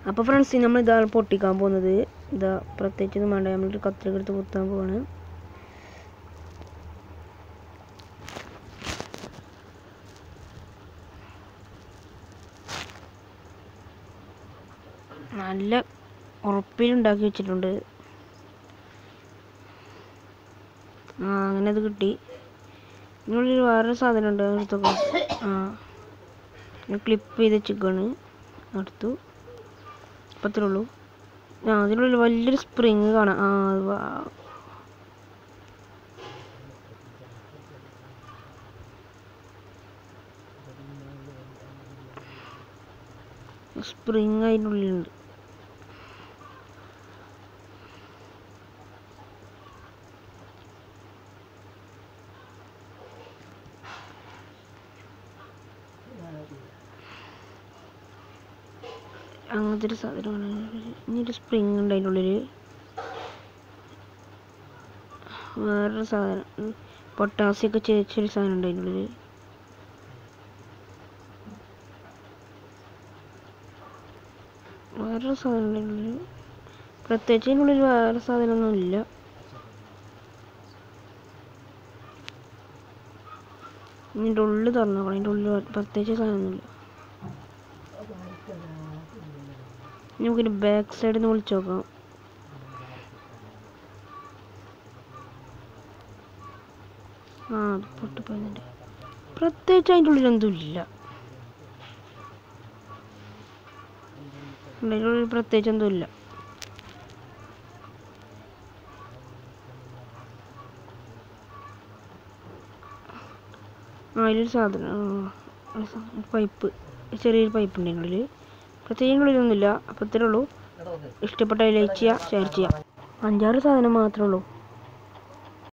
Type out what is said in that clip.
അപ്പോൾ ഫ്രണ്ട്സ് നമ്മൾ ഇതാണ് പൊട്ടിക്കാൻ പോകുന്നത് ഇതാ പ്രത്യേകിച്ച് ഒന്നും വേണ്ട നമ്മളൊരു കത്രിക എടുത്ത് കുത്താൻ പോവാണ് നല്ല ഉറപ്പിലുണ്ടാക്കി വെച്ചിട്ടുണ്ട് ആ അങ്ങനെ അത് കിട്ടി ഇതിനുള്ളിൽ വേറൊരു സാധനം ഉണ്ട് എടുത്തൊക്കെ ആ ക്ലിപ്പ് ചെയ്ത് വെച്ചിക്കാണ് എടുത്തു അപ്പം അത്രേ ഉള്ളൂ ആ അതിനുള്ളിൽ വലിയൊരു സ്പ്രിങ് കാണാം ആ അത് വാ. സ്പ്രിങ് അതിൻ്റെ ഉള്ളിലുണ്ട് അങ്ങനത്തെ ഒരു സാധനമാണ് ഇനി ഒരു സ്പ്രിങ് ഉണ്ട് അതിൻ്റെ ഉള്ളിൽ വേറൊരു സാധനം പൊട്ടാസ്യൊക്കെ ചേച്ചൊരു സാധനം ഉണ്ട് അതിൻ്റെ ഉള്ളിൽ വേറൊരു സാധനം ഉണ്ട് അതിൻ്റെ ഉള്ളിൽ പ്രത്യേകിച്ച് അതിൻ്റെ ഉള്ളിൽ വേറെ സാധനമൊന്നും ഇല്ല ഇതിൻ്റെ ഉള്ളിൽ തുറന്നു നോക്കണം അതിൻ്റെ ഉള്ളിൽ പ്രത്യേകിച്ച് സാധനമൊന്നുമില്ല നമുക്കിനി ബാക്ക് സൈഡിൽ നിന്ന് വിളിച്ചു നോക്കാം ആ അത് പൊട്ടിപ്പോയുന്നുണ്ട് പ്രത്യേകിച്ച് അതിൻ്റെ ഉള്ളിൽ എന്തും ഇല്ല അതിൻ്റെ ഉള്ളിൽ പ്രത്യേകിച്ച് എന്തും ഇല്ല ആ അതിലൊരു സാധനം ആ, ഒരു സാ- പൈപ്പ് ചെറിയൊരു പൈപ്പ് ഉണ്ട് അതിൻ്റെ ഉള്ളിൽ പ്രത്യേകിച്ച് ഉള്ളിലൊന്നുമില്ല അപ്പോൾ ഇത്രേ ഉള്ളൂ ഇഷ്ടപ്പെട്ട ലൈക്ക് ചെയ്യുക ഷെയർ ചെയ്യുക അഞ്ചാറ് സാധനം മാത്രമേ ഉള്ളൂ